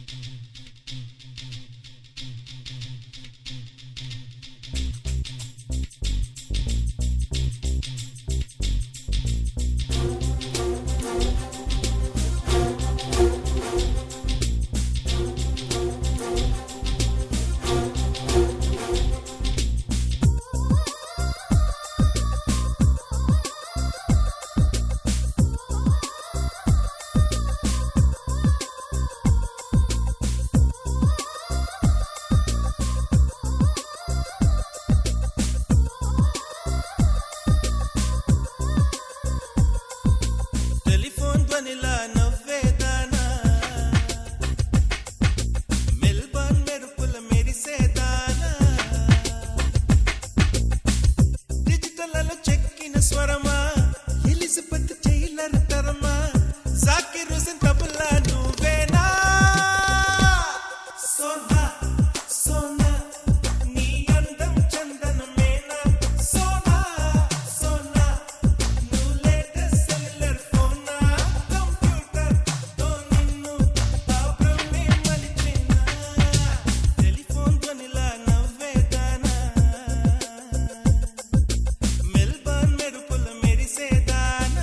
telephone ధ్వనిలా నవ్వేదానా Melbourne మెరుపుల మెరిసేదానా డిజిటల్లో చెక్కిన స్వరమా Elizabeth Taylor తరమా జాకిర్ హుసేన్ తబలా నువ్వేనా సోనా సోనా నీ అందం చందనమేనా సోనా సోనా నువ్వు లేటెస్ట్ సెల్యులర్ ఫోనా కంప్యూటర్ తో నిన్ను ఆ బ్రహ్మే మలిచినా టెలిఫోన్ ధ్వనిలా నవ్వేదానా మెల్బర్న్ మెరుపుల మెరిసేదానా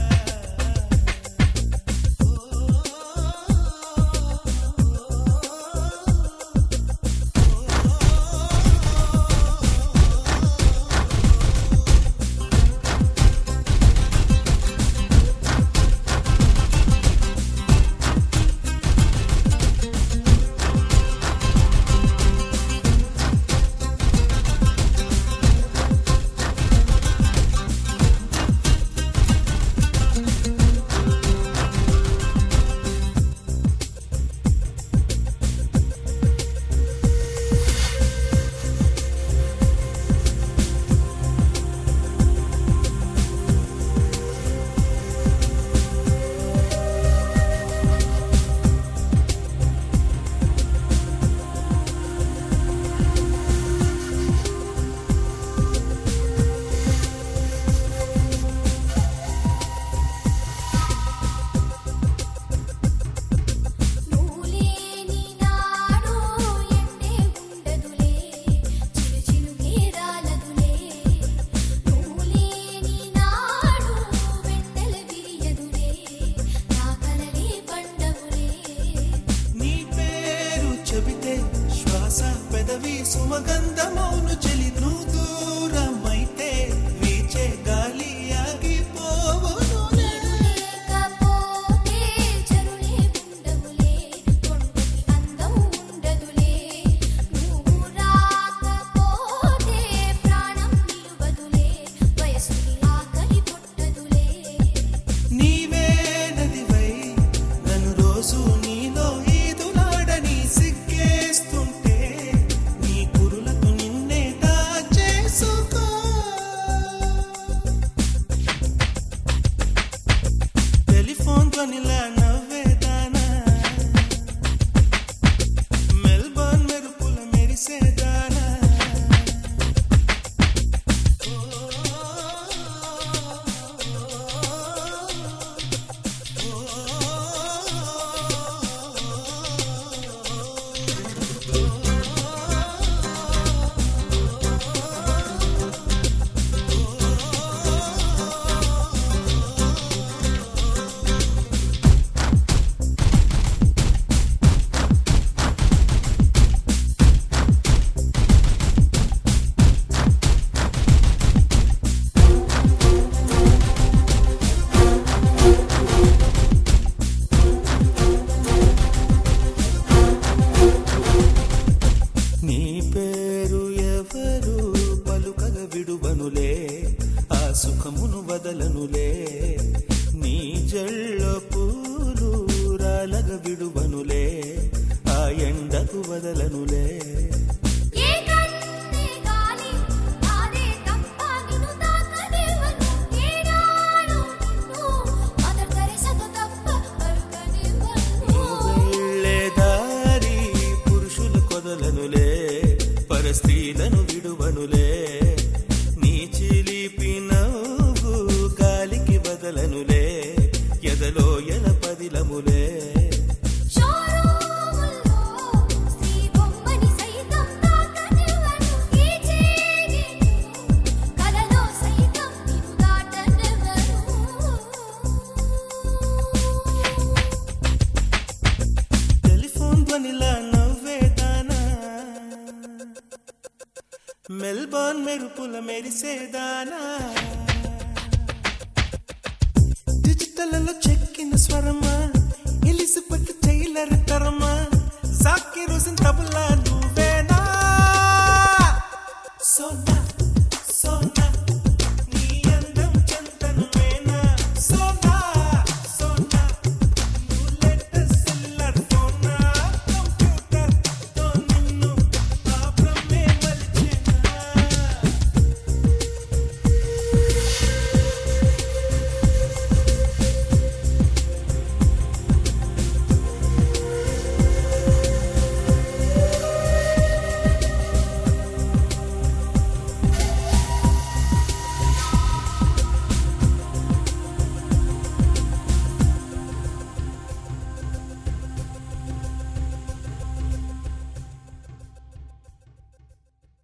నువ్వులేని నాడు ఎండే ఉండదులే చిరు చిరు గీరాలదులే నువ్వులేని నాడు వెన్నెల విరియదులే నా కలలే పండవులే నీ పేరు చెబితే శ్వాస పెదవి సుమగంధమౌను చెలి నువ్వు దూరమైతే వీచే గాలి ఆగిపోవును లేకపోతే చెరులే ఉండవులే కొండకి అందం ఉండదులే నువ్వు రాకపోతే ప్రాణం నిలువదులే వయసుకి ఆకలి పుట్టదులే నీవే నదివై నన్ను రోజు నీలో ఈదులాడని సిగ్గేస్తుంటే నీ కురులకు నిన్నే దాచేసుకో టెలిఫోన్ ధ్వనిలా నవ్వేదానా మెల్బర్న్ మెరుపుల మెరిసేదానా నీ పేరు ఎవరు పలుకగ విడువనులే ఆ సుఖమును వదలనులే నీ జళ్ళ పూలు రాలగ విడువనులే ఆ ఎండకు వదలనులే ఏ కన్నే గాలి ఆదే తప్ప నిన్ను తాకనివ్వను ఏనాడు నిన్ను మదర్ తెరెసాతో తప్ప పలుకనివ్వను వెళ్ళే దారి పురుషుల కొదలనులే పరస్త్రీలను విడువనులే నీ చిలిపి నవ్వు గాలికి బదలనులే ఎదలో ఎల పదిలములే షోరూముల్లో ధ్వనిలా నవ్వేదానా మెల్బోర్న్ మెరుపుల మెరిసేదానా డిజిటల్లో చెక్కిన స్వరమా